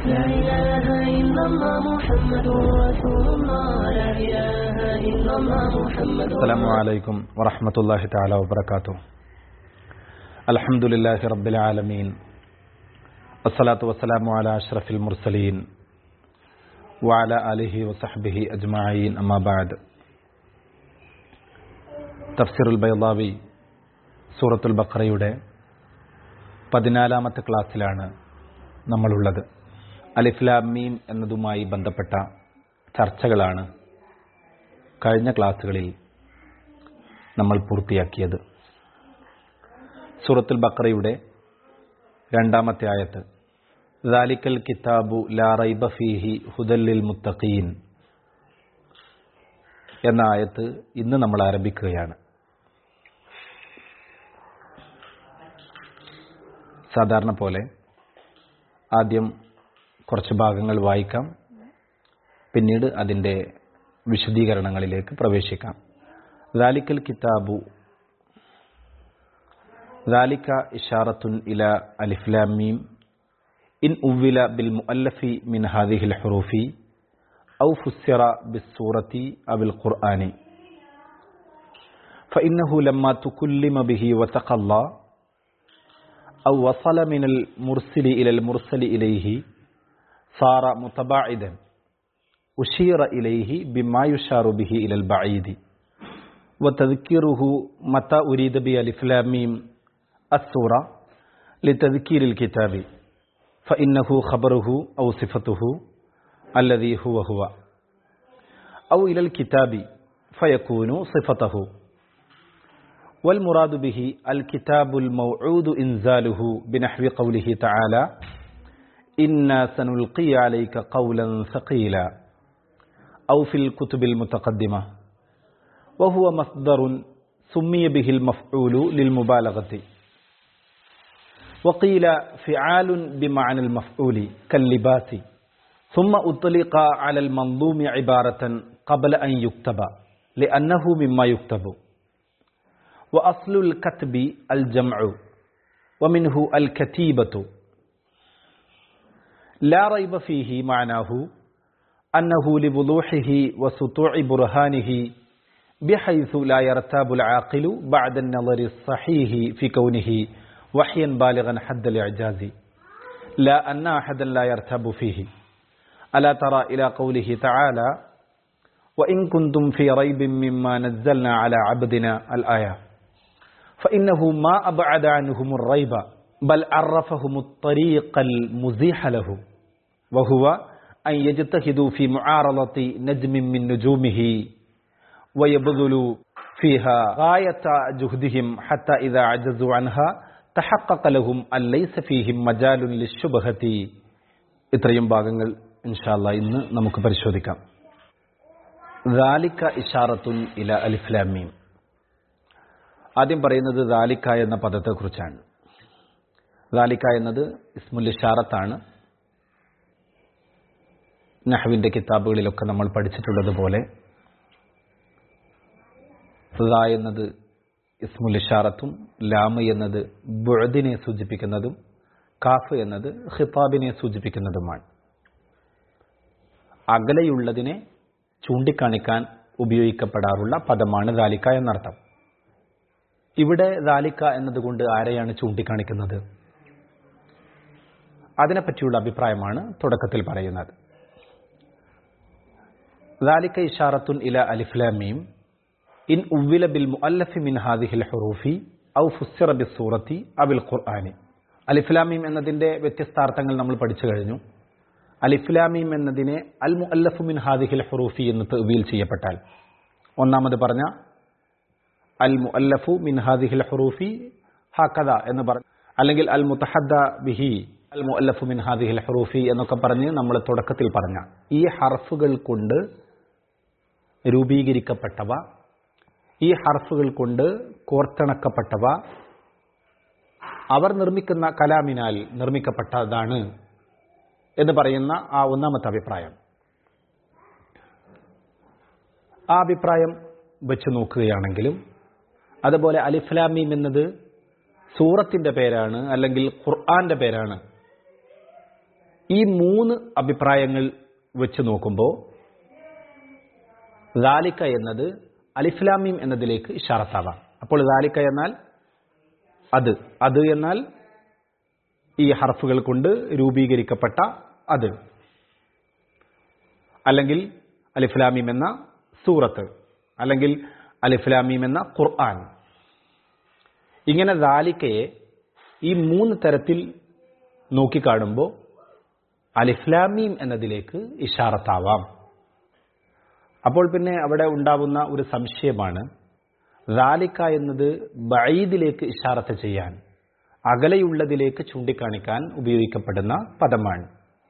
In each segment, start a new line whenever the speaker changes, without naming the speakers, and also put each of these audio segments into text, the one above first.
لا إله إلا الله محمد رسول الله لا إله إلا الله محمد
السلام عليكم ورحمة الله تعالى وبركاته الحمد لله رب العالمين والصلاة والسلام على أشرف المرسلين وعلى آله وصحبه أجمعين أما بعد തഫ്സീറുൽ ബൈളാവി സൂറത്തുൽ ബഖറയുടെ പതിനാലാമത്തെ ക്ലാസ്സിലാണ് നമ്മളുള്ളത് അലിഫ്ലാം മീം എന്നതുമായി ബന്ധപ്പെട്ട ചർച്ചകളാണ് കഴിഞ്ഞ ക്ലാസ്സുകളിൽ നമ്മൾ പൂർത്തിയാക്കിയത് സൂറത്തുൽ ബക്കറയുടെ രണ്ടാമത്തെ ആയത്ത് ദാലിക്കൽ കിതാബു ലാ റൈബ ഫീഹി ഹുദല്ലിൽ മുത്തഖീൻ എന്ന ആയത്ത് ഇന്ന് നമ്മൾ ആരംഭിക്കുകയാണ് സാധാരണ പോലെ ആദ്യം കുറച്ച് ഭാഗങ്ങൾ വായിക്കാം പിന്നീട് അതിൻ്റെ വിശദീകരണങ്ങളിലേക്ക് പ്രവേശിക്കാം ദാലിക്കൽ കിതാബു ذلك إشارة إلى ألف لام ميم إن أول بالمؤلف من هذه الحروف أو فسر بالسورة أو القرآن فإنه لما تكلم به وتقلى أو وصل من المرسل إلى المرسل إليه صار متباعدا أشير إليه بما يشار به إلى البعيد وتذكيره متى أريد بألف لام ميم السورة لتذكير الكتاب فإنه خبره أو صفته الذي هو هو أو إلى الكتاب فيكون صفته والمراد به الكتاب الموعود إنزاله بنحو قوله تعالى إنا سنلقي عليك قولا ثقيلا أو في الكتب المتقدمة وهو مصدر سمي به المفعول للمبالغة وقيل فعال بمعنى المفعول كاللباس ثم أطلق على المنظوم عبارة قبل أن يكتب لأنه مما يكتب وأصل الكتب الجمع ومنه الكتيبة لا ريب فيه معناه أنه لوضوحه وسطوع برهانه بحيث لا يرتاب العاقل بعد النظر الصحيح في كونه وحيا بالغا حد الإعجاز لا أن أحدا لا يرتاب فيه ألا ترى إلى قوله تعالى وإن كنتم في ريب مما نزلنا على عبدنا الآية فإنه ما أبعد عنهم الريب بل عرفهم الطريق المزيح له وهو أن يجتهدوا في معارضة نجم من نجومه ويبذلوا فيها غاية جهدهم حتى إذا عجزوا عنها تحقق لهم أن ليس فيهم مجال للشبهة ഇത്രയും ഭാഗങ്ങൾ ഇൻഷാല്ല ഇന്ന് നമുക്ക് പരിശോധിക്കാം ദാലിക്ക ഇഷാറത്തുൻ ഇല അലിഫ്ലാമീം ആദ്യം പറയുന്നത് ദാലിക്ക എന്ന പദത്തെക്കുറിച്ചാണ് ദാലിക്ക എന്നത് ഇസ്മുൽ ഇഷാറത്താണ് നഹ്വിൻ്റെ കിതാബുകളിലൊക്കെ നമ്മൾ പഠിച്ചിട്ടുള്ളതുപോലെ ദ എന്നത് ഇസ്മുൽ ഇഷാറത്തും ലാമ് എന്നത് ബുഴദിനെ സൂചിപ്പിക്കുന്നതും കാഫ് എന്നത് ഖിതാബിനെ സൂചിപ്പിക്കുന്നതുമാണ് അകലെയുള്ളതിനെ ചൂണ്ടിക്കാണിക്കാൻ ഉപയോഗിക്കപ്പെടാറുള്ള പദമാണ് ദാലിക്ക എന്നർത്ഥം ഇവിടെ ദാലിക്ക എന്നതുകൊണ്ട് ആരെയാണ് ചൂണ്ടിക്കാണിക്കുന്നത് അതിനെപ്പറ്റിയുള്ള അഭിപ്രായമാണ് തുടക്കത്തിൽ പറയുന്നത് ദാലിക്ക ഇഷാറത്തുൻ ഇല അലിഫ്ലാമീം ഇൻ ഉവ്വില ബിൽ മുഅല്ലഫി മിൻ ഹാദിഹിൽ ഹുറൂഫി ഔ ഫുസ്സിറ ബിസ് സൂറത്തി അബിൽ ഖുർആനി അലിഫ്ലാമീം എന്നതിൻ്റെ വ്യത്യസ്താർത്ഥങ്ങൾ നമ്മൾ പഠിച്ചു കഴിഞ്ഞു അലിഫ്ലാമീം എന്നതിനെ അൽ മുഅല്ലഫു മിൻ ഹാദിഹിൽ ഹുറൂഫി എന്ന് തവീൽ ചെയ്യപ്പെട്ടാൽ ഒന്നാമത് പറഞ്ഞ അൽ മുഅല്ലഫു മിൻ ഹാദിഹിൽ ഹുറൂഫി ഹക്കഥ എന്ന് പറഞ്ഞു അല്ലെങ്കിൽ അൽ മുത്തഹദ്ദ ബിഹി അൽ മുഅല്ലഫു മിൻ ഹാദിഹിൽ ഹുറൂഫി എന്നൊക്കെ പറഞ്ഞ് നമ്മൾ തുടക്കത്തിൽ പറഞ്ഞ ഈ ഹർഫുകൾ കൊണ്ട് രൂപീകരിക്കപ്പെട്ടവ ഈ ഹർഫുകൾ കൊണ്ട് കോർത്തിണക്കപ്പെട്ടവ അവർ നിർമ്മിക്കുന്ന കലാമിനാൽ നിർമ്മിക്കപ്പെട്ടതാണ് എന്ന് പറയുന്ന ആ ഒന്നാമത്തെ അഭിപ്രായം ആ അഭിപ്രായം വെച്ച് നോക്കുകയാണെങ്കിലും അതുപോലെ അലിഫ്ലാമീം എന്നത് സൂറത്തിന്റെ പേരാണ് അല്ലെങ്കിൽ ഖുർആന്റെ പേരാണ് ഈ മൂന്ന് അഭിപ്രായങ്ങൾ വെച്ച് നോക്കുമ്പോൾ ദാലിക്ക എന്നത് അലിഫ്ലാമീം എന്നതിലേക്ക് ഇഷാറത്താവാം അപ്പോൾ ദാലിക്ക എന്നാൽ അത് അത് എന്നാൽ ഈ ഹർഫുകൾ കൊണ്ട് രൂപീകരിക്കപ്പെട്ട അത് അല്ലെങ്കിൽ അലിഫ്ലാമീം എന്ന സൂറത്ത് അല്ലെങ്കിൽ അലിഫ്ലാമീം എന്ന ഖുർആൻ ഇങ്ങനെ ദാലിക്കയെ ഈ മൂന്ന് തരത്തിൽ നോക്കിക്കാണുമ്പോൾ അലിഫ്ലാമീം എന്നതിലേക്ക് ഇഷാറത്താവാം അപ്പോൾ പിന്നെ അവിടെ ഉണ്ടാവുന്ന ഒരു സംശയമാണ് ദാലിക്ക എന്നത് ബഈദിലേക്ക് ഇഷാറത്ത് ചെയ്യാൻ അകലെയുള്ളതിലേക്ക് ചൂണ്ടിക്കാണിക്കാൻ ഉപയോഗിക്കപ്പെടുന്ന പദമാണ്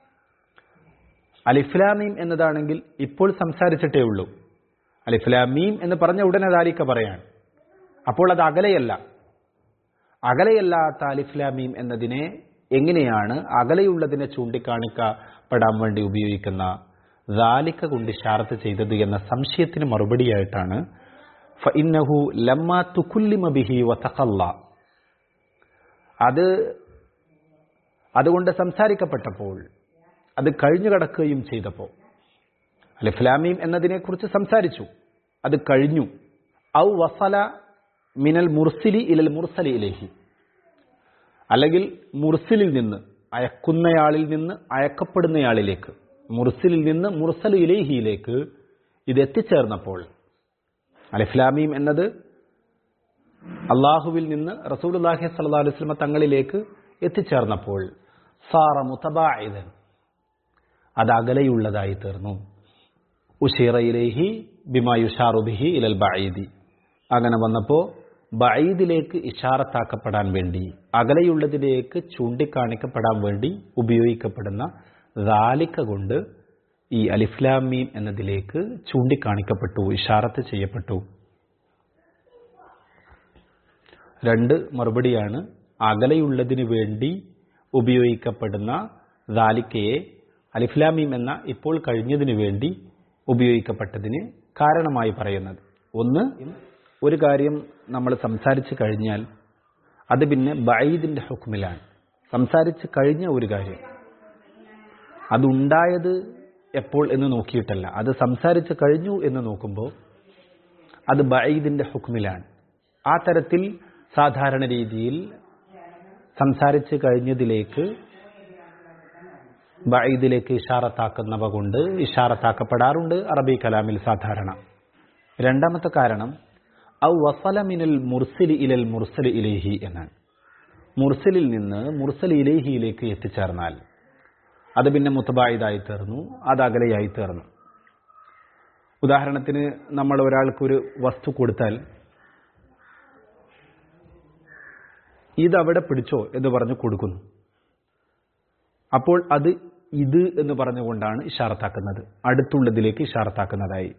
അലിഫ്ലാമീം എന്നതാണെങ്കിൽ ഇപ്പോൾ സംസാരിച്ചിട്ടേ ഉള്ളൂ അലിഫ്ലാമീം എന്ന് പറഞ്ഞ ഉടനെ ദാലിക്ക പറയാൻ അപ്പോൾ അത് അകലെയല്ല അകലെയല്ലാത്ത അലിഫ്ലാമീം എന്നതിനെ എങ്ങനെയാണ് അകലെയുള്ളതിനെ ചൂണ്ടിക്കാണിക്കപ്പെടാൻ വേണ്ടി ഉപയോഗിക്കുന്ന ദാലിക്ക കൊണ്ട് ഇഷാറത്ത് ചെയ്തത് എന്ന സംശയത്തിന് മറുപടിയായിട്ടാണ് ഫഇന്നഹു ലമ്മ തുകുല്ലിമ ബിഹി വതഖല്ല അത് അതുകൊണ്ട് സംസാരിക്കപ്പെട്ടപ്പോൾ അത് കഴിഞ്ഞു കടക്കുകയും ചെയ്തപ്പോൾ അലിഫ്ലാമീം എന്നതിനെക്കുറിച്ച് സംസാരിച്ചു അത് കഴിഞ്ഞു ഔ വസല മിനൽ മുർസിലി ഇലൽ മുർസലി ഇലേഹി അല്ലെങ്കിൽ മുർസിലിൽ നിന്ന് അയക്കുന്നയാളിൽ നിന്ന് അയക്കപ്പെടുന്നയാളിലേക്ക് മുർസിലിൽ നിന്ന് മുർസലു ഇലേഹിയിലേക്ക് ഇത് എത്തിച്ചേർന്നപ്പോൾ അലിഫ്ലാമീം എന്നത് അള്ളാഹുവിൽ നിന്ന് റസൂലുല്ലാഹി സല്ലാ അലുസ്ലമ തങ്ങളിലേക്ക് എത്തിച്ചേർന്നപ്പോൾ സാറ മുത്തബായിദൻ അത് അകലെയുള്ളതായി തീർന്നു ഉഷീറയിലേഹി ബിമായുഷാറുബിഹി ഇലൽ ബഈദി അങ്ങനെ വന്നപ്പോൾ ബഈദിലേക്ക് ഇഷാറത്താക്കപ്പെടാൻ വേണ്ടി അകലെയുള്ളതിലേക്ക് ചൂണ്ടിക്കാണിക്കപ്പെടാൻ വേണ്ടി ഉപയോഗിക്കപ്പെടുന്ന ദാലിക്ക കൊണ്ട് ഈ അലിഫ്ലാമീം എന്നതിലേക്ക് ചൂണ്ടിക്കാണിക്കപ്പെട്ടു ഇഷാറത്ത് ചെയ്യപ്പെട്ടു രണ്ട് മറുപടിയാണ് അകലെയുള്ളതിന് വേണ്ടി ഉപയോഗിക്കപ്പെടുന്ന ദാലിക്കയെ അലിഫ്ലാമീം എന്ന ഇപ്പോൾ കഴിഞ്ഞതിന് വേണ്ടി ഉപയോഗിക്കപ്പെട്ടതിന് കാരണമായി പറയുന്നത് ഒന്ന് ഒരു കാര്യം നമ്മൾ സംസാരിച്ചു കഴിഞ്ഞാൽ അത് പിന്നെ ബൈദിന്റെ ഹുക്മിലാണ് സംസാരിച്ച് കഴിഞ്ഞ ഒരു കാര്യം അതുണ്ടായത് എപ്പോൾ എന്ന് നോക്കിയിട്ടല്ല അത് സംസാരിച്ച് കഴിഞ്ഞു എന്ന് നോക്കുമ്പോൾ അത് ബൈദിന്റെ ഹുക്മിലാണ് ആ തരത്തിൽ സാധാരണ രീതിയിൽ സംസാരിച്ച് കഴിഞ്ഞതിലേക്ക് ബൈദിലേക്ക് ഇഷാറത്താക്കുന്നവ കൊണ്ട് ഇഷാറത്താക്കപ്പെടാറുണ്ട് അറബി കലാമിൽ സാധാരണ രണ്ടാമത്തെ കാരണം ഔ വസല മിനൽ മുർസലി ഇലൽ മുർസലി ഇലേഹി എന്നാണ് മുർസലിൽ നിന്ന് മുർസലി ഇലേഹിയിലേക്ക് എത്തിച്ചേർന്നാൽ അത് പിന്നെ മുത്തബായിദായി തീർന്നു അത് അകലെയായി തീർന്നു ഉദാഹരണത്തിന് നമ്മൾ ഒരാൾക്കൊരു വസ്തു കൊടുത്താൽ ഇതവിടെ പിടിച്ചോ എന്ന് പറഞ്ഞ് കൊടുക്കുന്നു അപ്പോൾ അത് ഇത് എന്ന് പറഞ്ഞുകൊണ്ടാണ് ഇഷാറത്താക്കുന്നത് അടുത്തുള്ളതിലേക്ക് ഇഷാറത്താക്കുന്നതായി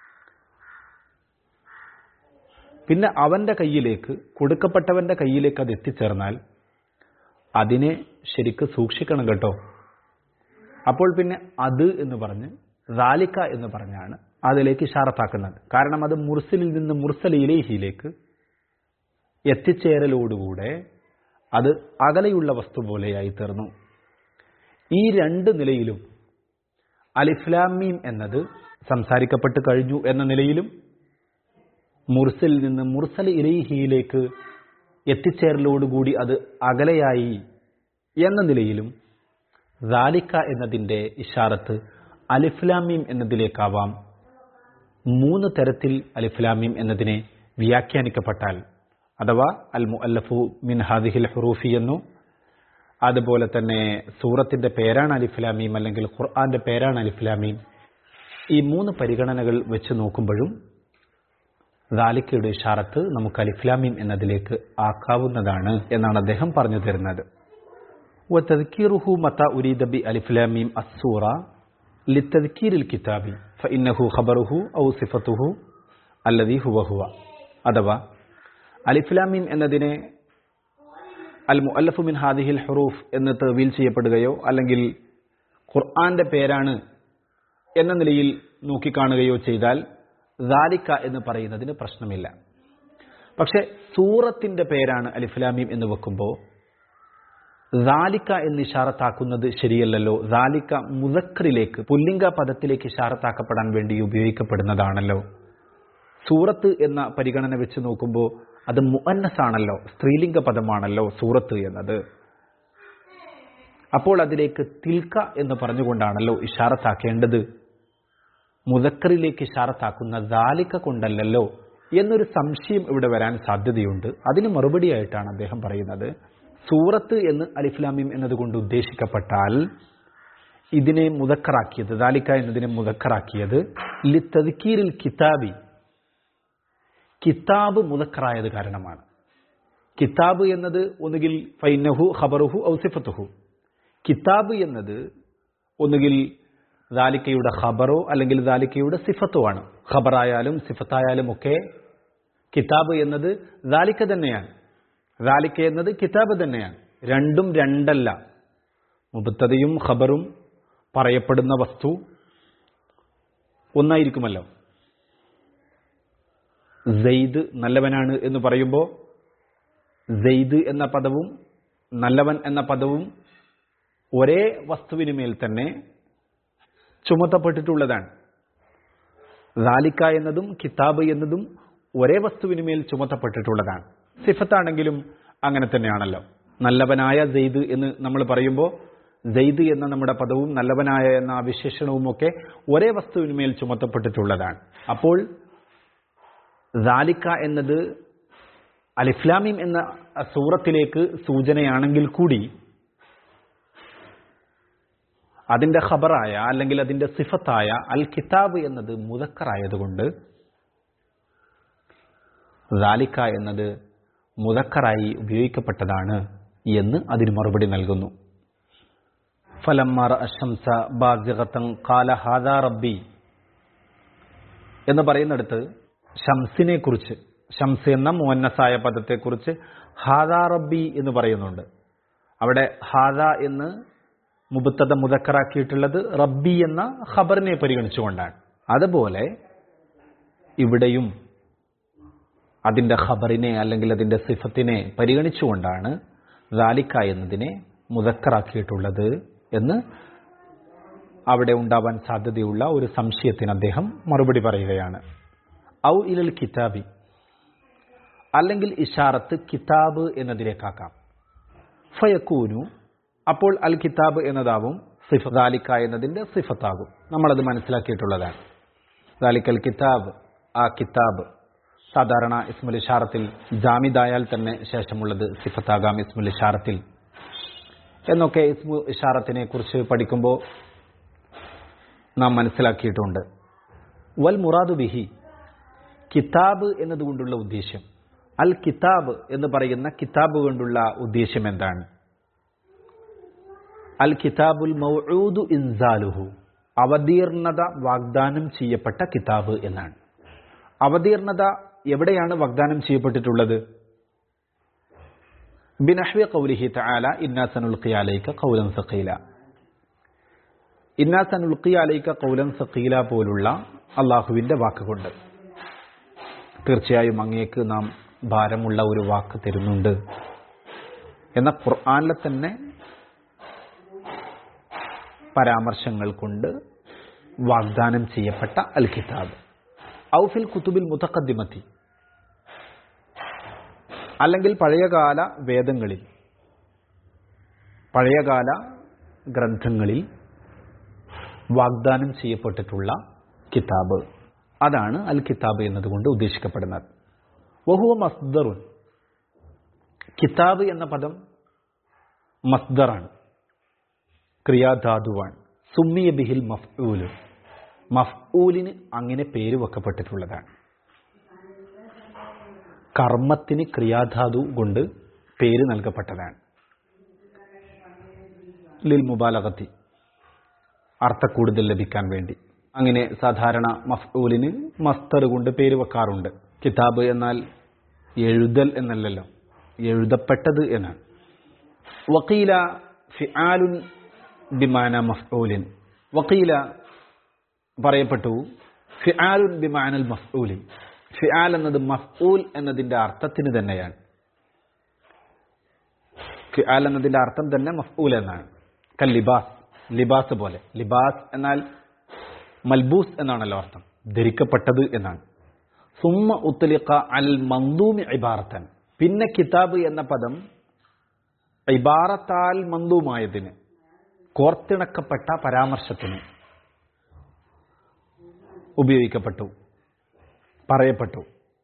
പിന്നെ അവന്റെ കയ്യിലേക്ക് കൊടുക്കപ്പെട്ടവന്റെ കയ്യിലേക്ക് അത് എത്തിച്ചേർന്നാൽ അതിനെ ശരിക്ക് സൂക്ഷിക്കണം കേട്ടോ അപ്പോൾ പിന്നെ അത് എന്ന് പറഞ്ഞ് റാലിക്ക എന്ന് പറഞ്ഞാണ് അതിലേക്ക് ഇഷാറത്താക്കുന്നത് കാരണം അത് മുർസലിൽ നിന്ന് മുർസൽ ഇലേഹിയിലേക്ക് എത്തിച്ചേരലോടുകൂടെ അത് അകലെയുള്ള വസ്തു പോലെയായി തീർന്നു ഈ രണ്ട് നിലയിലും അലിഫ്ലാമീം എന്നത് സംസാരിക്കപ്പെട്ട് കഴിഞ്ഞു എന്ന നിലയിലും മുർസലിൽ നിന്ന് മുർസൽ ഇലൈഹിയിലേക്ക് എത്തിച്ചേരലോടുകൂടി അത് അകലെയായി എന്ന നിലയിലും റാലിക്ക എന്നതിൻ്റെ ഇഷാറത്ത് അലിഫ്ലാമീം എന്നതിലേക്കാവാം മൂന്ന് തരത്തിൽ അലിഫ്ലാമീം എന്നതിനെ വ്യാഖ്യാനിക്കപ്പെട്ടാൽ അഥവാ അൽ മുഅല്ലഫു മിൻ ഹാദിഹിൽ ഹുറൂഫി എന്നോ അതുപോലെ തന്നെ സൂറത്തിന്റെ പേരാണ് അലിഫ്ലാമീം അല്ലെങ്കിൽ ഖുർആന്റെ പേരാണ് അലിഫ്ലാമീം ഈ മൂന്ന് പരിഗണനകൾ വെച്ച് നോക്കുമ്പോഴും ദാലിക്കയുടെ ഇഷാറത്ത് നമുക്ക് അലിഫ്ലാമീം എന്നതിലേക്ക് ആക്കാവുന്നതാണ് എന്നാണ് അദ്ദേഹം പറഞ്ഞു തരുന്നത് وتذكيره متى أريد بألف لام ميم السورة للتذكير الكتاب فإنه خبره أو صفته الذي هو هو അഥവാ അലിഫ്ലാമീം എന്നതിനെ അൽ മുഅല്ലഫു മിൻ ഹാദിഹിൽ ഹുറൂഫ് എന്ന് തെവീൽ ചെയ്യപ്പെടുകയോ അല്ലെങ്കിൽ ഖുർആന്റെ പേരാണ് എന്ന നിലയിൽ നോക്കിക്കാണുകയോ ചെയ്താൽ ദാലിക്ക എന്ന് പറയുന്നതിന് പ്രശ്നമില്ല പക്ഷെ സൂറത്തിന്റെ പേരാണ് അലിഫ്ലാമീം എന്ന് വെക്കുമ്പോൾ ദാലിക്ക എന്ന് ഇഷാറത്താക്കുന്നത് ശരിയല്ലല്ലോ ദാലിക്ക മുതക്കറിലേക്ക് പുല്ലിംഗ പദത്തിലേക്ക് ഇഷാറത്താക്കപ്പെടാൻ വേണ്ടി ഉപയോഗിക്കപ്പെടുന്നതാണല്ലോ സൂറത്ത് എന്ന പരിഗണന വെച്ച് നോക്കുമ്പോൾ അത് മുഅന്നസ് ആണല്ലോ സ്ത്രീലിംഗ പദമാണല്ലോ സൂറത്ത് എന്നത് അപ്പോൾ അതിലേക്ക് തിൽക്ക എന്ന് പറഞ്ഞുകൊണ്ടാണല്ലോ ഇഷാറത്താക്കേണ്ടത് മുതക്കറിലേക്ക് ഇഷാറത്താക്കുന്ന ദാലിക്ക കൊണ്ടല്ലല്ലോ എന്നൊരു സംശയം ഇവിടെ വരാൻ സാധ്യതയുണ്ട് അതിന് മറുപടിയായിട്ടാണ് അദ്ദേഹം പറയുന്നത് സൂറത്ത് എന്ന് അലിഫ്ലാമിം എന്നതുകൊണ്ട് ഉദ്ദേശിക്കപ്പെട്ടാൽ ഇതിനെ മുതക്കറാക്കിയത് ദാലിക്ക എന്നതിനെ മുതക്കറാക്കിയത് ലി തദ്ക്കീരിൽ കിതാബി കിതാബ് മുതക്കറായത് കാരണമാണ് കിതാബ് എന്നത് ഒന്നുകിൽ ഫൈനഹു ഖബറുഹു ഔസിഫത്തുഹു കിതാബ് എന്നത് ഒന്നുകിൽ ദാലിക്കയുടെ ഖബറോ അല്ലെങ്കിൽ ദാലിക്കയുടെ സിഫത്തോ ആണ് ഖബറായാലും സിഫത്തായാലും ഒക്കെ കിതാബ് എന്നത് ദാലിക്ക തന്നെയാണ് ദാലിക്ക എന്നത് കിതാബ് തന്നെയാണ് രണ്ടും രണ്ടല്ല മുബത്തതയും ഖബറും പറയപ്പെടുന്ന വസ്തു ഒന്നായിരിക്കുമല്ലോ സെയ്ദ് നല്ലവനാണ് എന്ന് പറയുമ്പോൾ സെയ്ദ് എന്ന പദവും നല്ലവൻ എന്ന പദവും ഒരേ വസ്തുവിന് മേൽ തന്നെ ചുമത്തപ്പെട്ടിട്ടുള്ളതാണ് ദാലിക്ക എന്നതും കിതാബ് എന്നതും ഒരേ വസ്തുവിന് മേൽ ചുമത്തപ്പെട്ടിട്ടുള്ളതാണ് സിഫത്താണെങ്കിലും അങ്ങനെ തന്നെയാണല്ലോ നല്ലവനായ സെയ്ദ് എന്ന് നമ്മൾ പറയുമ്പോൾ സെയ്ദ് എന്ന നമ്മുടെ പദവും നല്ലവനായ എന്ന ആ വിശേഷണവും ഒക്കെ ഒരേ വസ്തുവിന് മേൽ ചുമത്തപ്പെട്ടിട്ടുള്ളതാണ് അപ്പോൾ ദാലിക്ക എന്നത് അലിഫ്ലാമിം എന്ന സൂറത്തിലേക്ക് സൂചനയാണെങ്കിൽ കൂടി അതിന്റെ ഖബറായ അല്ലെങ്കിൽ അതിന്റെ സിഫത്തായ അൽ കിതാബ് എന്നത് മുതക്കറായതുകൊണ്ട് ദാലിക്ക എന്നത് മുതക്കറായി ഉപയോഗിക്കപ്പെട്ടതാണ് എന്ന് അതിന് മറുപടി നൽകുന്നു ഫലമ്മർ അഷംസ ബാസിഖത്തൻ കാല ഹാദാ റബ്ബി എന്ന് പറയുന്നിടത്ത് ഷംസിനെ കുറിച്ച് ഷംസ് എന്ന മുവന്നസായ പദത്തെക്കുറിച്ച് ഹാദാ റബ്ബി എന്ന് പറയുന്നുണ്ട് അവിടെ ഹാദ എന്ന് മുബത്തത മുതക്കറാക്കിയിട്ടുള്ളത് റബ്ബി എന്ന ഖബറിനെ പരിഗണിച്ചുകൊണ്ടാണ് അതുപോലെ ഇവിടെയും അതിന്റെ ഖബറിനെ അല്ലെങ്കിൽ അതിന്റെ സിഫത്തിനെ പരിഗണിച്ചുകൊണ്ടാണ് ദാലിക്ക എന്നതിനെ മുതക്കറാക്കിയിട്ടുള്ളത് എന്ന് അവിടെ ഉണ്ടാവാൻ സാധ്യതയുള്ള ഒരു സംശയത്തിന് അദ്ദേഹം മറുപടി പറയുകയാണ് ഔ ഇലൽ കിതാബി അല്ലെങ്കിൽ ഇഷാറത്ത് കിതാബ് എന്നതിലേക്കാക്കാം ഫയക്കൂനു അപ്പോൾ അൽ കിതാബ് എന്നതാവും സിഫ ദാലിക്ക എന്നതിന്റെ സിഫത്താകും നമ്മളത് മനസ്സിലാക്കിയിട്ടുള്ളതാണ് ദാലിക്കൽ കിതാബ് ആ കിതാബ് സാധാരണ ഇസ്മുൽ ഇഷാറത്തിൽ ജാമിദായാൽ തന്നെ ശേഷമുള്ളത് സിഫത്താകാം ഇസ്മുൽ ഇഷാറത്തിൽ എന്നൊക്കെ ഇസ്മു ഇഷാറത്തിനെ കുറിച്ച് പഠിക്കുമ്പോൾ നാം മനസ്സിലാക്കിയിട്ടുണ്ട് വൽ മുറാദു ബിഹി കിതാബ് എന്നതുകൊണ്ടുള്ള ഉദ്ദേശ്യം അൽ കിതാബ് എന്ന് പറയുന്ന കിതാബ് കൊണ്ടുള്ള ഉദ്ദേശ്യം എന്താണ് അൽ കിതാബുൽ മൗഊദു ഇൻസാലുഹു അവതീർണത വാഗ്ദാനം ചെയ്യപ്പെട്ട കിതാബ് എന്നാണ് അവതീർണത എവിടെയാണ് വാഗ്ദാനം ചെയ്യപ്പെട്ടിട്ടുള്ളത് ബിനഹ്വി ഖൗലിഹി തആല ഇന്നാ സനുൽഖി അലൈക ഖൗലൻ സഖീല ഇന്നാ സനുൽഖി അലൈക ഖൗലൻ സഖീല പോലുള്ള അള്ളാഹുവിന്റെ വാക്കുകൊണ്ട് തീർച്ചയായും അങ്ങേക്ക് നാം ഭാരമുള്ള ഒരു വാക്ക് തരുന്നുണ്ട് എന്ന ഖുർആാനിലെ തന്നെ പരാമർശങ്ങൾ കൊണ്ട് വാഗ്ദാനം ചെയ്യപ്പെട്ട അൽ കിതാബ് ഔഫിൽ കുത്തുബിൽ മുതക്കദ്ദിമത്തി അല്ലെങ്കിൽ പഴയകാല വേദങ്ങളിൽ പഴയകാല ഗ്രന്ഥങ്ങളിൽ വാഗ്ദാനം ചെയ്യപ്പെട്ടിട്ടുള്ള കിതാബ് അതാണ് അൽ കിതാബ് എന്നതുകൊണ്ട് ഉദ്ദേശിക്കപ്പെടുന്നത് വഹുവ മസ്ദറുൻ കിതാബ് എന്ന പദം മസ്ദറാണ് ക്രിയാധാതുവാണ് സുമ്മിയ ബിഹിൽ മഫ്ഊല് മഫ്ഊലിന് അങ്ങനെ പേര് വെക്കപ്പെട്ടിട്ടുള്ളതാണ് കർമ്മത്തിന് ക്രിയാധാതു കൊണ്ട് പേര് നൽകപ്പെട്ടതാണ് ലിൽ മുബാലകത്തി അർത്ഥക്കൂടുതൽ ലഭിക്കാൻ വേണ്ടി അങ്ങനെ സാധാരണ മഫ്ഊലിന് മസ്തർ കൊണ്ട് പേര് വെക്കാറുണ്ട് കിതാബ് എന്നാൽ എഴുതൽ എന്നല്ലല്ലോ എഴുതപ്പെട്ടത് എന്നാണ് വക്കീല ഫിആലുൻ ബിമാന മഫ്ഊലിൻ വക്കീല പറയപ്പെട്ടു ഫിആലുൻ ബിമാനൽ മഫ്ഊലിൻ ഫിആൽ എന്നത് മഫ്ഊൽ എന്നതിന്റെ അർത്ഥത്തിന് തന്നെയാണ് ഫിആൽ എന്നതിന്റെ അർത്ഥം തന്നെ മഫ്ഊൽ എന്നാണ് കൽ ലിബാസ് ലിബാസ് പോലെ ലിബാസ് എന്നാൽ മൽബൂസ് എന്നാണല്ലോ അർത്ഥം ധരിക്കപ്പെട്ടത് എന്നാണ് സുമ്മ ഉത്തലിഖ അൽ മന്ദൂമി ഇബാറത്തൻ പിന്നെ കിതാബ് എന്ന പദം ഇബാറത്താൽ മന്ദൂമായതിന് കോർത്തിണക്കപ്പെട്ട പരാമർശത്തിന് ഉപയോഗിക്കപ്പെട്ടു പറയപ്പെട്ടു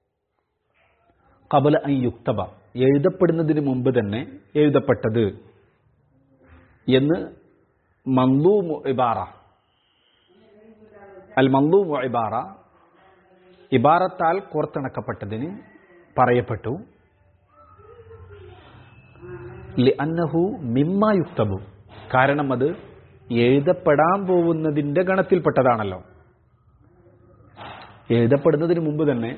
കബല അൻ യുക്തബ എഴുതപ്പെടുന്നതിന് മുമ്പ് തന്നെ എഴുതപ്പെട്ടത് എന്ന് മന്ദൂമു ഇബാറ അൽ മന്ദൂമു ഇബാറ ഇബാറത്താൽ കോർത്തിണക്കപ്പെട്ടതിന് പറയപ്പെട്ടു അന്നഹു മിമ്മ യുക്തബു കാരണം അത് എഴുതപ്പെടാൻ പോകുന്നതിന്റെ ഗണത്തിൽപ്പെട്ടതാണല്ലോ എഴുതപ്പെടുന്നതിന് മുമ്പ് തന്നെ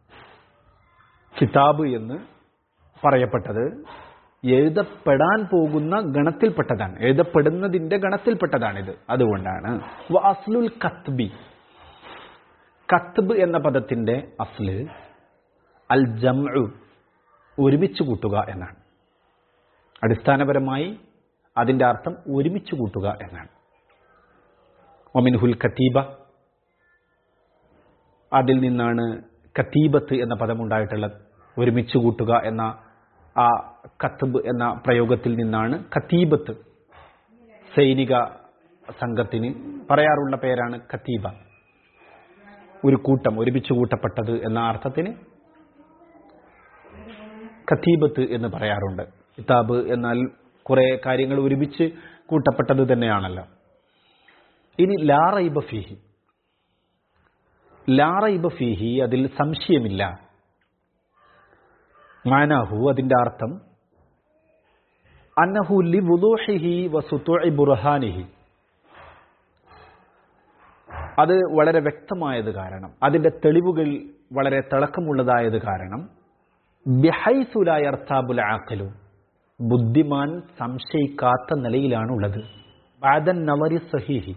കിതാബ് എന്ന് പറയപ്പെട്ടത് എഴുതപ്പെടാൻ പോകുന്ന ഗണത്തിൽപ്പെട്ടതാണ് എഴുതപ്പെടുന്നതിന്റെ ഗണത്തിൽപ്പെട്ടതാണിത് അതുകൊണ്ടാണ് അസ്ലുൽ കത്ബി കത്ബ് എന്ന പദത്തിന്റെ അസ്ല് അൽ ജംഉ ഒരുമിച്ച് കൂട്ടുക എന്നാണ് അടിസ്ഥാനപരമായി അതിന്റെ അർത്ഥം ഒരുമിച്ച് കൂട്ടുക എന്നാണ് ഒമിൻഹുൽ കത്തീബ അതിൽ നിന്നാണ് കത്തീബത്ത് എന്ന പദമുണ്ടായിട്ടുള്ളത് ഒരുമിച്ച് കൂട്ടുക എന്ന ആ കത്തബ് എന്ന പ്രയോഗത്തിൽ നിന്നാണ് കത്തീബത്ത് സൈനിക സംഘത്തിന് പറയാറുള്ള പേരാണ് കത്തീബ ഒരു കൂട്ടം ഒരുമിച്ച് കൂട്ടപ്പെട്ടത് എന്ന അർത്ഥത്തിന് കത്തീബത്ത് എന്ന് പറയാറുണ്ട് കിതാബ് എന്നാൽ കുറെ കാര്യങ്ങൾ ഒരുമിച്ച് കൂട്ടപ്പെട്ടത് തന്നെയാണല്ലോ ഇനി ലാറൈബ ഫീഹി ലാറൈബ ഫീഹി അതിൽ സംശയമില്ല മാനാഹു അതിന്റെ അർത്ഥം അന്നഹു ലി വുദൂഹിഹി വസുത്തുഇ ബുർഹാനിഹി അത് വളരെ വ്യക്തമായത് കാരണം അതിന്റെ തെളിവുകൾ വളരെ തിളക്കമുള്ളതായത് കാരണം ബിഹൈസുലായർത്താബുൽ ആക്കലു ബുദ്ധിമാൻ സംശയിക്കാത്ത നിലയിലാണ് ഉള്ളത് ബാദൻ നവരി സഹീഹി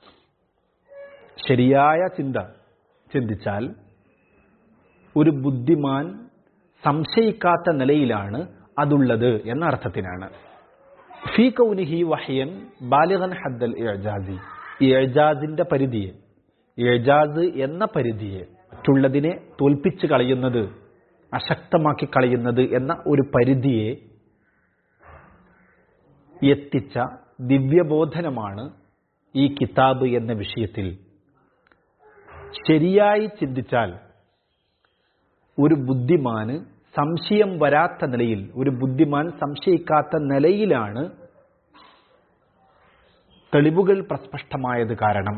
ശരിയായ ചിന്ത ചിന്തിച്ചാൽ ഒരു ബുദ്ധിമാൻ സംശയിക്കാത്ത നിലയിലാണ് അതുള്ളത് എന്ന അർത്ഥത്തിനാണ് ഫീ കൗനിഹി വഹയൻ ബാലിഗൻ ഹദ്ദൽ ഇഅജാസി ഇഅജാസിന്റെ പരിധിയെ ഇഅജാസ് എന്ന പരിധിയെ മറ്റുള്ളതിനെ തോൽപ്പിച്ച് കളയുന്നത് അശക്തമാക്കി കളയുന്നത് എന്ന ഒരു പരിധിയെ എത്തിച്ച ദിവ്യബോധനമാണ് ഈ കിതാബ് എന്ന വിഷയത്തിൽ ശരിയായി ചിന്തിച്ചാൽ ഒരു ബുദ്ധിമാന് സംശയം വരാത്ത നിലയിൽ ഒരു ബുദ്ധിമാൻ സംശയിക്കാത്ത നിലയിലാണ് തെളിവുകൾ പ്രസ്പഷ്ടമായത് കാരണം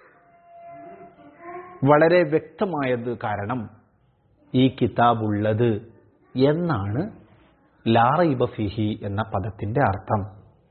വളരെ വ്യക്തമായത് കാരണം ഈ കിതാബ് ഉള്ളത് എന്നാണ് ലാറൈബ ഫിഹി എന്ന പദത്തിന്റെ അർത്ഥം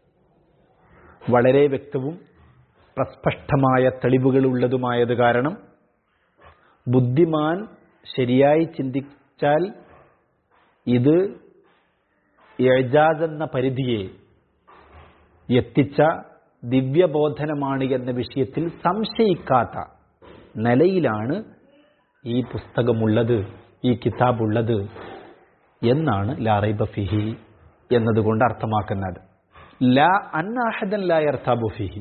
വളരെ വ്യക്തവും പ്രസ്പഷ്ടമായ തെളിവുകൾ ഉള്ളതുമായത് കാരണം ബുദ്ധിമാൻ ശരിയായി ചിന്തിച്ചാൽ ഇത് എജാസ് എന്ന പരിധിയെ എത്തിച്ച ദിവ്യബോധനമാണ് എന്ന വിഷയത്തിൽ സംശയിക്കാത്ത നിലയിലാണ് ഈ പുസ്തകമുള്ളത് ഈ കിതാബുള്ളത് എന്നാണ് ലാറൈബ ഫിഹി എന്നതുകൊണ്ട് അർത്ഥമാക്കുന്നത് ലാ അന്നാഹദൻ ലാ യർത്താബു ഫിഹി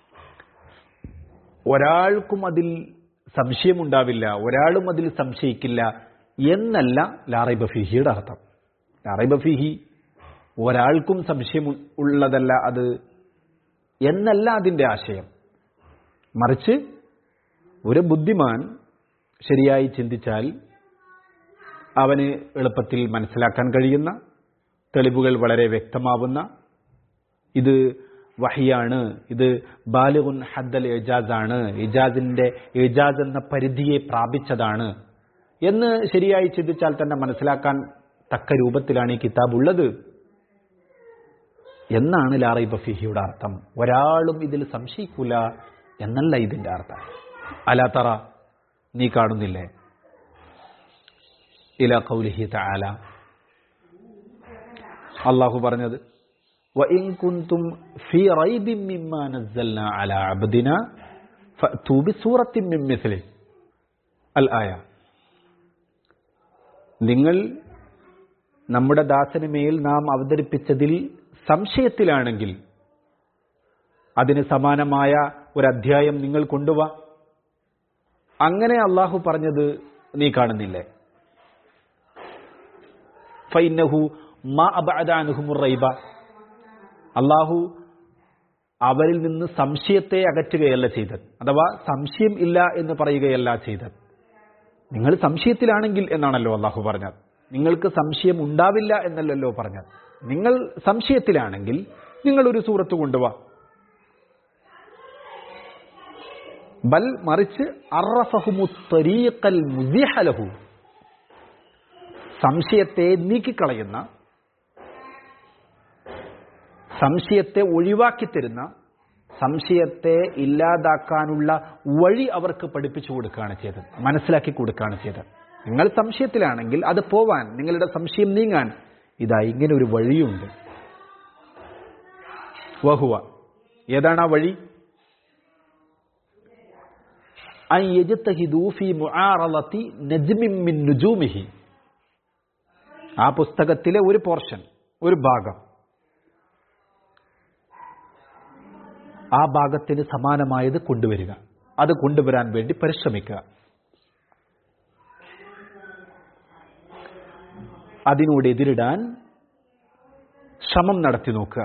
ഒരാൾക്കും അതിൽ സംശയമുണ്ടാവില്ല ഒരാളും അതിൽ സംശയിക്കില്ല എന്നല്ല ലാറൈബ ഫിഹിയുടെ അർത്ഥം ലാറൈബ ഫിഹി ഒരാൾക്കും സംശയം ഉള്ളതല്ല അത് എന്നല്ല അതിൻ്റെ ആശയം മറിച്ച് ഒരു ബുദ്ധിമാൻ ശരിയായി ചിന്തിച്ചാൽ അവന് എളുപ്പത്തിൽ മനസ്സിലാക്കാൻ കഴിയുന്ന തെളിവുകൾ വളരെ വ്യക്തമാവുന്ന ഇത് വഹിയാണ് ഇത് ബാലുഗുൻ ഹദ്ദൽ എജാസ് ആണ് ഇജാസിന്റെ എജാസ് എന്ന പരിധിയെ പ്രാപിച്ചതാണ് എന്ന് ശരിയായി ചിന്തിച്ചാൽ തന്നെ മനസ്സിലാക്കാൻ തക്ക രൂപത്തിലാണ് ഈ കിതാബ് ഉള്ളത് എന്നാണ് ലാറി ബഫിഹിയുടെ അർത്ഥം ഒരാളും ഇതിൽ സംശയിക്കൂല എന്നല്ല ഇതിന്റെ അർത്ഥം അലാത്തറ നീ കാണുന്നില്ലേ ഇല കൗലിഹി തആല അള്ളാഹു പറഞ്ഞത് وإن كنتم في ريب مما نزلنا على عبدنا فأتوا بسورة من مثله الآية നിങ്ങൾ നമ്മുടെ ദാസന് മേൽ നാം അവതരിപ്പിച്ചതിൽ സംശയത്തിലാണെങ്കിൽ അതിന് സമാനമായ ഒരു അധ്യായം നിങ്ങൾ കൊണ്ടുവാ അങ്ങനെ അള്ളാഹു പറഞ്ഞത് നീ കാണുന്നില്ലേ ഫൈനഹു മാ അബഅദാനുഹുമുർ റൈബ അള്ളാഹു അവരിൽ നിന്ന് സംശയത്തെ അകറ്റുകയല്ല ചെയ്തത് അഥവാ സംശയം ഇല്ല എന്ന് പറയുകയല്ല ചെയ്തത് നിങ്ങൾ സംശയത്തിലാണെങ്കിൽ എന്നാണല്ലോ അള്ളാഹു പറഞ്ഞത് നിങ്ങൾക്ക് സംശയം ഉണ്ടാവില്ല എന്നല്ലല്ലോ പറഞ്ഞത് നിങ്ങൾ സംശയത്തിലാണെങ്കിൽ നിങ്ങൾ ഒരു സൂറത്ത് കൊണ്ടുവാ ബൽ മറിച്ച് അറഫഹുമു തരീഖൽ മുസിഹലഹു സംശയത്തെ നീക്കിക്കളയുന്ന സംശയത്തെ ഒഴിവാക്കി തരുന്ന സംശയത്തെ ഇല്ലാതാക്കാനുള്ള വഴി അവർക്ക് പഠിപ്പിച്ചു കൊടുക്കുകയാണ് ചെയ്തത് മനസ്സിലാക്കി കൊടുക്കുകയാണ് ചെയ്തത് നിങ്ങൾ സംശയത്തിലാണെങ്കിൽ അത് പോവാൻ നിങ്ങളുടെ സംശയം നീങ്ങാൻ ഇതാ ഇങ്ങനെ ഒരു വഴിയുണ്ട് വഹുവ ഏതാണ് ആ വഴി അൻ യജ്തഹിദൂ ഫീ മുആറളതി നജ്മിൻ മിൻ നുജൂമിഹി ആ പുസ്തകത്തിലെ ഒരു പോർഷൻ ഒരു ഭാഗം ആ ഭാഗത്തിന് സമാനമായത് കൊണ്ടുവരിക അത് കൊണ്ടുവരാൻ വേണ്ടി പരിശ്രമിക്കുക അതിനോട് എതിരിടാൻ ശ്രമം നടത്തി നോക്കുക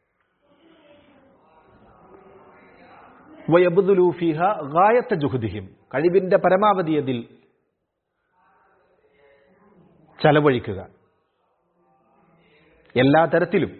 വയബുദുലൂഫിഹ ഗായത്ത ജുഹുദിഹിം കഴിവിന്റെ പരമാവധി അതിൽ ചെലവഴിക്കുക എല്ലാ തരത്തിലും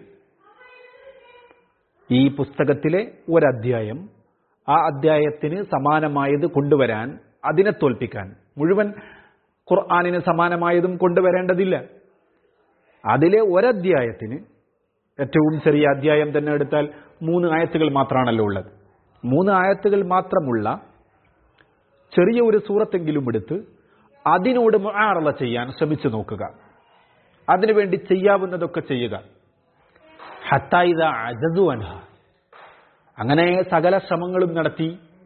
ഈ പുസ്തകത്തിലെ ഒരധ്യായം ആ അധ്യായത്തിന് സമാനമായത് കൊണ്ടുവരാൻ അതിനെ തോൽപ്പിക്കാൻ മുഴുവൻ ഖുർആാനിന് സമാനമായതും കൊണ്ടുവരേണ്ടതില്ല അതിലെ ഒരധ്യായത്തിന് ഏറ്റവും ചെറിയ അധ്യായം തന്നെ എടുത്താൽ മൂന്ന് ആയത്തുകൾ മാത്രമാണല്ലോ ഉള്ളത് മൂന്ന് ആയത്തുകൾ മാത്രമുള്ള ചെറിയ ഒരു സൂറത്തെങ്കിലും എടുത്ത് അതിനോട് മുആറള ചെയ്യാൻ ശ്രമിച്ചു നോക്കുക അതിനുവേണ്ടി ചെയ്യാവുന്നതൊക്കെ ചെയ്യുക ഹത്തായിത അജതു അൻഹ അങ്ങനെ സകല ശ്രമങ്ങളും നടത്തി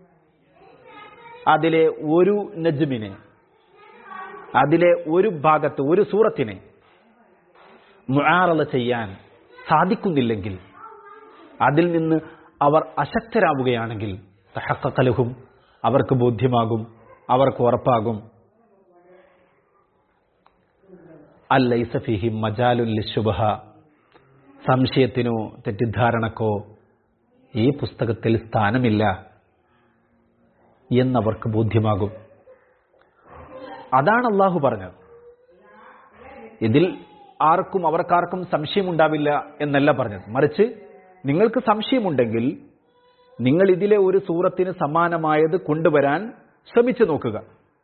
അതിലെ ഒരു നജ്മിനെ അതിലെ ഒരു ഭാഗത്ത് ഒരു സൂറത്തിനെ മുആറള ചെയ്യാൻ സാധിക്കുന്നില്ലെങ്കിൽ അതിൽ നിന്ന് അവർ അശക്തരാവുകയാണെങ്കിൽ തഹക്കലഹും അവർക്ക് ബോധ്യമാകും അവർക്ക് ഉറപ്പാകും അല്ലൈസഫിഹി മജാലുൽ ശുബഹ സംശയത്തിനോ തെറ്റിദ്ധാരണക്കോ ഈ പുസ്തകത്തിൽ സ്ഥാനമില്ല എന്നവർക്ക് ബോധ്യമാകും അതാണ് അള്ളാഹു പറഞ്ഞത് ഇതിൽ ആർക്കും അവർക്കാർക്കും സംശയമുണ്ടാവില്ല എന്നല്ല പറഞ്ഞത് മറിച്ച് നിങ്ങൾക്ക് സംശയമുണ്ടെങ്കിൽ നിങ്ങൾ ഇതിലെ ഒരു സൂറത്തിന് സമാനമായത് കൊണ്ടുവരാൻ ശ്രമിച്ചു നോക്കുക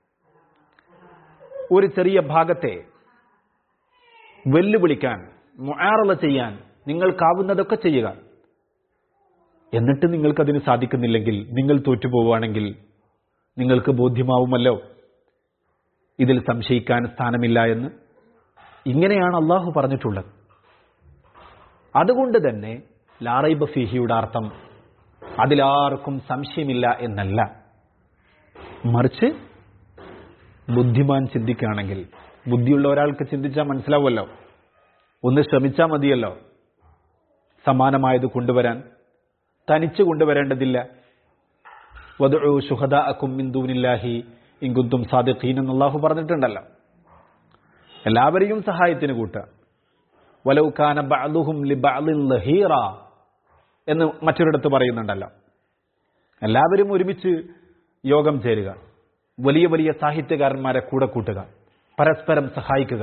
ഒരു ചെറിയ ഭാഗത്തെ വെല്ലുവിളിക്കാൻ മുആറള ചെയ്യാൻ നിങ്ങൾക്കാവുന്നതൊക്കെ ചെയ്യുക എന്നിട്ട് നിങ്ങൾക്കതിന് സാധിക്കുന്നില്ലെങ്കിൽ നിങ്ങൾ തോറ്റുപോവുകയാണെങ്കിൽ നിങ്ങൾക്ക് ബോധ്യമാവുമല്ലോ ഇതിൽ സംശയിക്കാൻ സ്ഥാനമില്ല എന്ന് ഇങ്ങനെയാണ് അള്ളാഹു പറഞ്ഞിട്ടുള്ളത് അതുകൊണ്ട് തന്നെ ലാറൈബ ഫിഹിയുടെ അർത്ഥം അതിലാർക്കും സംശയമില്ല എന്നല്ല മറിച്ച് ബുദ്ധിമാൻ ചിന്തിക്കുകയാണെങ്കിൽ ബുദ്ധിയുള്ള ഒരാൾക്ക് ചിന്തിച്ചാൽ മനസ്സിലാവുമല്ലോ ഒന്ന് ശ്രമിച്ചാൽ മതിയല്ലോ സമാനമായത് കൊണ്ടുവരാൻ തനിച്ച് കൊണ്ടുവരേണ്ടതില്ല വധു ശുഹദ അക്കും മിന്ദൂനില്ലാഹി ഇങ്കുന്തും സാദിഖീൻ എന്ന് അള്ളാഹു പറഞ്ഞിട്ടുണ്ടല്ലോ എല്ലാവരെയും സഹായത്തിന് കൂട്ടുക വലൗക്കാന ബഅദുഹും ലി ബഅദിൻ ലഹീറ എന്ന് മറ്റൊരിടത്ത് പറയുന്നുണ്ടല്ലോ എല്ലാവരും ഒരുമിച്ച് യോഗം ചേരുക വലിയ വലിയ സാഹിത്യകാരന്മാരെ കൂടെ കൂട്ടുക പരസ്പരം സഹായിക്കുക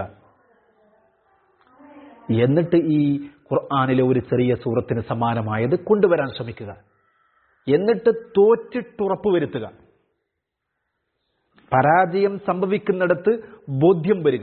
എന്നിട്ട് ഈ ഖുർആാനിലെ ഒരു ചെറിയ സൂറത്തിന് സമാനമായത് കൊണ്ടുവരാൻ ശ്രമിക്കുക എന്നിട്ട് തോറ്റിട്ടുറപ്പ് വരുത്തുക പരാജയം സംഭവിക്കുന്നിടത്ത് ബോധ്യം വരിക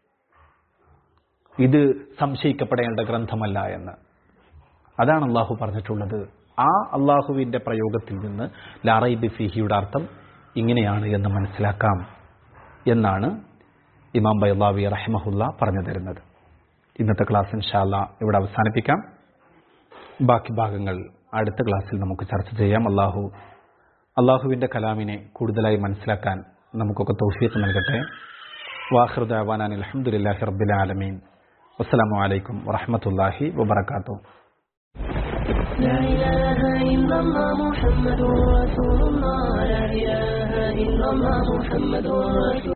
ഇത് സംശയിക്കപ്പെടേണ്ട ഗ്രന്ഥമല്ല എന്ന് അതാണ് അള്ളാഹു പറഞ്ഞിട്ടുള്ളത് ആ അള്ളാഹുവിന്റെ പ്രയോഗത്തിൽ നിന്ന് ലാറൈബി ഫിഹിയുടെ അർത്ഥം ഇങ്ങനെയാണ് എന്ന് മനസ്സിലാക്കാം എന്നാണ് ഇമാം ബൈലാവി റഹ്മഹുല്ല പറഞ്ഞു തരുന്നത് ഇന്നത്തെ ക്ലാസ് ഇൻഷാല്ല ഇവിടെ അവസാനിപ്പിക്കാം ബാക്കി ഭാഗങ്ങൾ അടുത്ത ക്ലാസ്സിൽ നമുക്ക് ചർച്ച ചെയ്യാം അള്ളാഹു അള്ളാഹുവിന്റെ കലാമിനെ കൂടുതലായി മനസ്സിലാക്കാൻ നമുക്കൊക്കെ തൗഫീഖ് നൽകട്ടെ വാഹൃദാവാനാൻ അലഹമുല്ലാഹി റബ്ബിൽ ആലമീൻ വസ്സലാമു അലൈക്കും വറഹമത്തല്ലാഹി വബർക്കാത്തു
لا إله إلا الله محمد رسول الله لا إله إلا الله محمد رسول